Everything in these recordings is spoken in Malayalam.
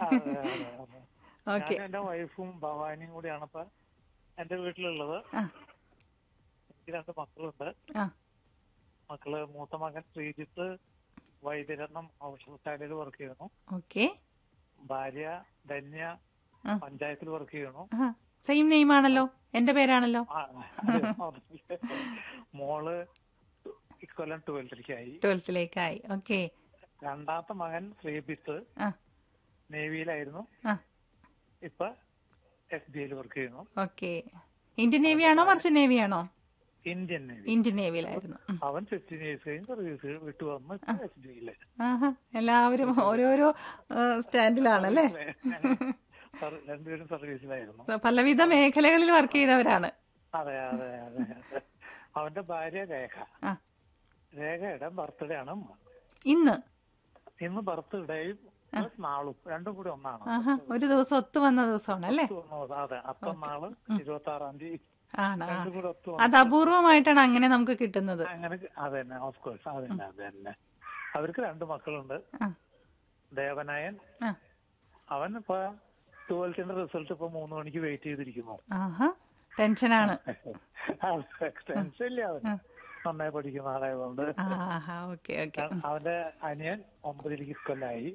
അതെ, അതെ, അതെ. ഓക്കെ ഞാനും എന്റെ വൈഫും ഭവാനിയും കൂടിയാണ് ഇപ്പൊ എന്റെ വീട്ടിലുള്ളത് ആ എനിക്ക് രണ്ട് മക്കളുണ്ട് ആ മക്കള് മൂത്ത മകൻ ശ്രീജിത്ത് വൈദ്യരത്നം ഔഷധശാലയിൽ വർക്ക് ചെയ്യുന്നു ഓക്കെ ഭാര്യ ധന്യ ആ. പഞ്ചായത്തിൽ വർക്ക് ചെയ്യുന്നു ആ സെയിം നെയിം ആണല്ലോ എന്റെ പേരാണല്ലോ ആ, മോള് ഇക്കൊല്ലം ട്വൽത്തിലേക്കായി ട്വൽത്തിലേക്കായി ഓക്കെ രണ്ടാമത്തെ മകൻ ശ്രീജിത്ത് ആ നേവിയിലായിരുന്നു ആ ഇപ്പൊ എസ് ബി ഐയിൽ വർക്ക് ചെയ്യുന്നു ഓക്കെ ഇന്ത്യൻ നേവി ആണോ മറിച്ച് നേവി ആണോ ഇന്ത്യൻ നേവി ഇന്ത്യൻ നേവിയിലായിരുന്നു ഉം. അവൻ ഫിഫ്റ്റീൻ ഇയേഴ്സ് കഴിഞ്ഞ് സർവീസ് വിട്ടു വന്ന് ഇപ്പൊ എസ് ബി ഐയില് ആഹാ എല്ലാവരും ഓരോരോ ആ, സ്റ്റാൻഡിലാണല്ലേ രണ്ടുപേരും സർവീസിലായിരുന്നു പലവിധ മേഖലകളിൽ വർക്ക് ചെയ്തവരാണ് അതെ അതെ അതെ അതെ അവന്റെ ഭാര്യ രേഖ ആ രേഖയുടെ ബർത്ത്ഡേ ആണ് ഇന്ന്. ഇന്ന് ഇന്ന് ബർത്ത്ഡേയും പ്ലസ് നാളും രണ്ടും കൂടി ഒന്നാണ് ആഹാ ഒരു ദിവസം ഒത്തു വന്ന ദിവസമാണ് അല്ലേ ഒത്ത് അതെ അപ്പം നാള് ഇരുപത്തി ആറാം തീയതി ആണ് ആ. രണ്ടും കൂടി ഒത്തു അത് അപൂർവമായിട്ടാണ് അങ്ങനെ നമുക്ക് കിട്ടുന്നത് അങ്ങനെ അത് തന്നെ ഓഫ് കോഴ്സ് അത് തന്നെ അത് തന്നെ അവർക്ക് രണ്ട് മക്കളുണ്ട് ആ ദേവനായൻ ആ അവൻ ഇപ്പൊ ട്വൽത്തിന്റെ റിസൾട്ട് ഇപ്പൊ മൂന്ന് മണിക്ക് വെയിറ്റ് ചെയ്തിരിക്കുന്നു ആഹാ ടെൻഷനാണ് ടെൻഷൻ ഇല്ല അവൻ നന്നായി പഠിക്കുന്ന ആളായതുകൊണ്ട് ആഹാ ഓക്കെ ഓക്കെ അവന്റെ അനിയൻ ഒമ്പതിലേക്ക് കൊല്ലായി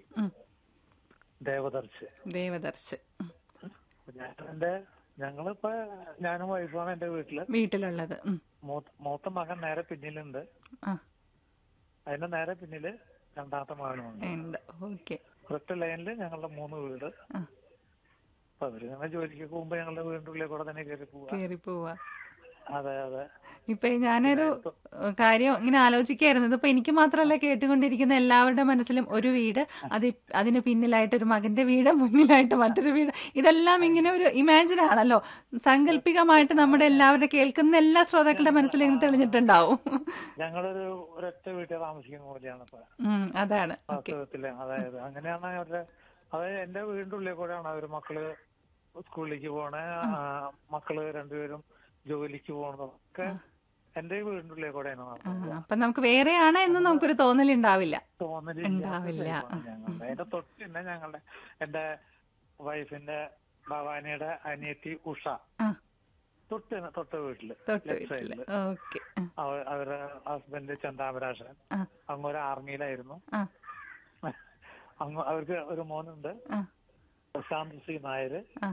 ദേവദർശ് ദേവദർശ് ഉം. ഞാൻ എന്റെ ഞങ്ങളിപ്പോ ഞാനും വൈഫാണ് എന്റെ വീട്ടില് വീട്ടിലുള്ളത് ഉം. മൂത്ത- മൂത്ത മകൻ നേരെ പിന്നിലുണ്ട് ആ അതിന്റെ നേരെ പിന്നില് രണ്ടാമത്തെ മകനുമുണ്ട് ഉണ്ട് ഓക്കെ ഒറ്റ ലൈനില് ഞങ്ങളുടെ മൂന്ന് വീട് ആ അപ്പൊ അവര് ഞങ്ങൾ ജോലിക്ക് പോകുമ്പോ ഞങ്ങളുടെ വീടിന്റെ ഉള്ളിൽ കൂടെ തന്നെ കയറി പോവാ കേറി പോവാ അതെ അതെ ഇപ്പൊ ഞാനൊരു ഏഹ്, കാര്യം ഇങ്ങനെ ആലോചിക്കായിരുന്നു ഇതിപ്പോ എനിക്ക് മാത്രമല്ല കേട്ടുകൊണ്ടിരിക്കുന്ന എല്ലാവരുടെ മനസ്സിലും ഒരു വീട് അത് ഇ- അതിന് പിന്നിലായിട്ട് ഒരു മകന്റെ വീട് മുന്നിലായിട്ട് മറ്റൊരു വീട് ഇതെല്ലാം ഇങ്ങനെ ഒരു ഇമാജിൻ ആണല്ലോ സാങ്കല്പികമായിട്ട് നമ്മുടെ എല്ലാവരുടെ കേൾക്കുന്ന എല്ലാ ശ്രോതാക്കളുടെ മനസ്സിലും ഇങ്ങനെ തെളിഞ്ഞിട്ടുണ്ടാവും ഞങ്ങളൊരു ഒരൊറ്റ വീട്ടിൽ താമസിക്കുന്ന പോലെയാണ് ഇപ്പൊ ഉം, അതാണ് ഓക്കെ വാസ്തവത്തില് അതായത് അങ്ങനെയാണ് അവരുടെ അതായത് എന്റെ വീടിന്റെ ഉള്ളിൽ കൂടെയാണ് അവര് മക്കള് സ്കൂളിലേക്ക് പോണേ ആ, മക്കള് രണ്ടുപേരും ജോലിക്ക് പോണതൊക്കെ എന്റെ വീടിന്റെ ഉള്ളിൽ കൂടെയാണ് നടക്കുന്നത് അപ്പൊ നമുക്ക് വേറെയാണ് എന്ന് നമുക്കൊരു തോന്നലുണ്ടാവില്ല തോന്നലില്ല ഉണ്ടാവില്ല. ഞങ്ങളുടെ അതിന്റെ തൊട്ട് തന്നെ ഞങ്ങളുടെ എന്റെ വൈഫിന്റെ ഭവാനിയുടെ അനിയത്തി ഉഷ ആ തൊട്ട് തൊട്ട വീട്ടില് തൊട്ട് ലെഫ്റ്റ് വീട്ടില് സൈഡില് ഓക്കെ അവ- അവരുടെ ഹസ്ബൻഡ് ചന്താമരാശൻ ആ അങ്ങ് ഒരു ആർമിയിലായിരുന്നു ആ അങ്ങ് അവർക്ക് ഒരു മോനുണ്ട് ആ പ്രശാന്ത് സി നായര് ആ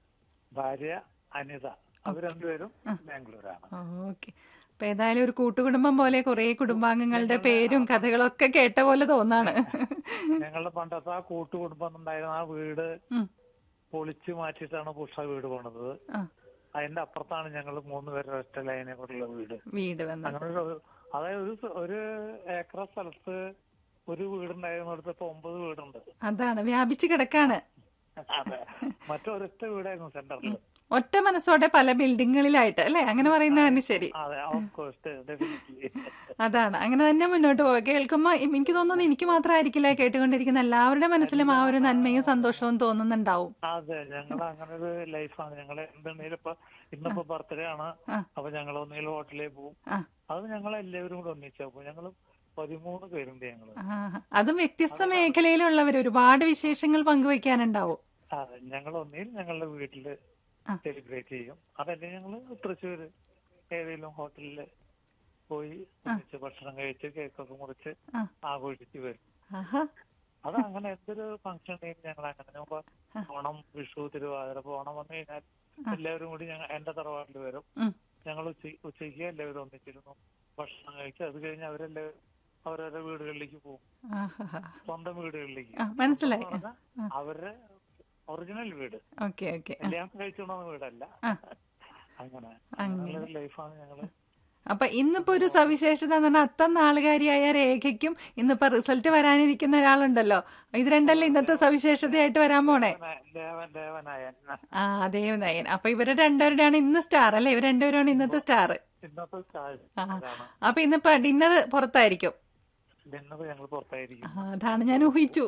ഭാര്യ അനിത അവർ രണ്ടുപേരും ബാംഗ്ലൂരാണ് ഓക്കെ അപ്പൊ ഏതായാലും ഒരു കൂട്ടുകുടുംബം പോലെ കുറെ കുടുംബാംഗങ്ങളുടെ പേരും കഥകളും ഒക്കെ കേട്ട പോലെ തോന്നാണ് ഞങ്ങളുടെ പണ്ടത്തെ ആ കൂട്ടുകുടുംബം ഉണ്ടായിരുന്ന ആ വീട് ഉം. പൊളിച്ചു മാറ്റിയിട്ടാണ് പുഷ വീട് പണിതത് ആ അതിന്റെ അപ്പുറത്താണ് ഞങ്ങൾ മൂന്ന് പേരുടെ ഒറ്റ ലൈനെ കൂടെയുള്ള വീട് വീട് വന്നത് അങ്ങനെ ഒരു അതായത് ഒരു സ- ഒരു ഏക്കർ സ്ഥലത്ത് ഒരു വീടുണ്ടായിരുന്നിടത്ത് ഇപ്പൊ ഒമ്പത് വീടുണ്ട് അതാണ് വ്യാപിച്ചു കിടക്കാണ് അതെ മറ്റൊരൊറ്റ വീടായിരുന്നു സെന്ററിൽ ഒറ്റ മനസ്സോടെ പല ബിൽഡിങ്ങുകളിലായിട്ട് അല്ലെ അങ്ങനെ പറയുന്നതാണ് ശരി അതെ ഓഫ് കോഴ്സ് ഡെഫിനറ്റ്ലി അതാണ് അങ്ങനെ തന്നെ മുന്നോട്ട് പോവുക കേൾക്കുമ്പോ ഇ- എനിക്ക് തോന്നുന്നു എനിക്ക് മാത്രമായിരിക്കില്ല കേട്ടുകൊണ്ടിരിക്കുന്ന എല്ലാവരുടെ മനസ്സിലും ആ ഒരു നന്മയും സന്തോഷവും തോന്നുന്നുണ്ടാവും അതെ ഞങ്ങൾ അങ്ങനെ ഒരു ലൈഫാണ് ഞങ്ങൾ എന്തുണ്ടെങ്കിലും ഇപ്പൊ ഇന്നിപ്പോ ബർത്ത്ഡേ ആണ് ആ. അപ്പൊ ഞങ്ങൾ ഒന്നുകിൽ ഹോട്ടലിൽ പോകും ആ അത് ഞങ്ങൾ എല്ലാവരും കൂടെ ഒന്നിച്ചാ പോകും ഞങ്ങൾ പതിമൂന്ന് പേരുണ്ട് ഞങ്ങള് ആ, അതും വ്യത്യസ്ത മേഖലയിലുള്ളവർ ഒരുപാട് വിശേഷങ്ങൾ പങ്കുവെക്കാനുണ്ടാവും അതെ ഞങ്ങൾ ഒന്നിൽ ഞങ്ങളുടെ വീട്ടില് ആ. സെലിബ്രേറ്റ് ചെയ്യും അതല്ലേ ഞങ്ങള് തൃശ്ശൂര് ഏതെങ്കിലും ഹോട്ടലില് പോയി ഒന്നിച്ച് ഭക്ഷണം കഴിച്ച് കേക്കൊക്കെ മുറിച്ച് ആ. ആഘോഷിച്ച് വരും ആഹാ അത് അങ്ങനെ എന്തൊരു ഫംഗ്ഷൻ ഉണ്ടെങ്കിലും ഞങ്ങൾ അങ്ങനെ ഇപ്പൊ ഓണം വിഷു തിരുവാതിര ഇപ്പൊ ഓണം വന്നു കഴിഞ്ഞാൽ എല്ലാവരും കൂടി ഞങ്ങൾ എന്റെ തറവാട്ടിൽ വരും ഉം. ഞങ്ങൾ ഉച്ച ഉച്ചയ്ക്ക് എല്ലാവരും ഒന്നിച്ചിരുന്നു ഭക്ഷണം കഴിച്ച് അത് കഴിഞ്ഞ് അവരെല്ലാവരും അവരവരുടെ വീടുകളിലേക്ക് പോകും ആഹാ സ്വന്തം വീടുകളിലേക്ക് ആ മനസ്സിലായി എന്ന് പറഞ്ഞാ അവരുടെ ഒറിജിനൽ വീട് ഓക്കെ ഓക്കെ കല്യാണം കഴിച്ചുകൊണ്ടുവന്ന വീടല്ല ആ. അങ്ങനെ അങ്ങനെയുള്ള ലൈഫാണ് ഞങ്ങള് അപ്പൊ ഇന്നിപ്പോ ഒരു സവിശേഷത എന്ന് പറഞ്ഞാൽ അത്ത നാളുകാരിയായ രേഖയ്ക്കും ഇന്നിപ്പോ റിസൾട്ട് വരാനിരിക്കുന്ന ഒരാളുണ്ടല്ലോ ഇത് രണ്ടല്ലേ ഇന്നത്തെ സവിശേഷതയായിട്ട് വരാൻ പോണേ ദേവൻ ദേവനായൻ ആ ദേവനയൻ അപ്പൊ ഇവര് രണ്ടുപേരുടെയാണ് ഇന്ന് സ്റ്റാർ അല്ലെ ഇവർ രണ്ടുപേരാണ് ഇന്നത്തെ സ്റ്റാർ ഇന്നത്തെ സ്റ്റാഴ്ച ആ അപ്പൊ ഇന്നിപ്പോ ഡിന്നർ പുറത്തായിരിക്കും ഡിന്നർ ഞങ്ങൾ പുറത്തായിരിക്കും ആ, അതാണ് ഞാൻ ഊഹിച്ചു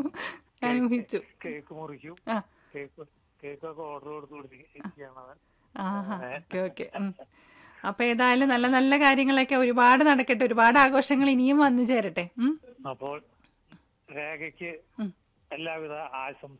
ഞാൻ ഊഹിച്ചു കേക്ക് മുറിക്കും ആ കേക്ക് കേക്കൊക്കെ ഓർഡർ കൊടുത്ത് കൊടുത്തിരിക്കുകയാണ് അവൻ ആഹാ ഓക്കെ ഓക്കെ അപ്പൊ ഏതായാലും നല്ല നല്ല കാര്യങ്ങളൊക്കെ ഒരുപാട് നടക്കട്ടെ ഒരുപാട് ആഘോഷങ്ങൾ ഇനിയും വന്നു ചേരട്ടെ ഉം അപ്പോൾ രേഖയ്ക്ക് ഉം. എല്ലാവിധ ആശംസ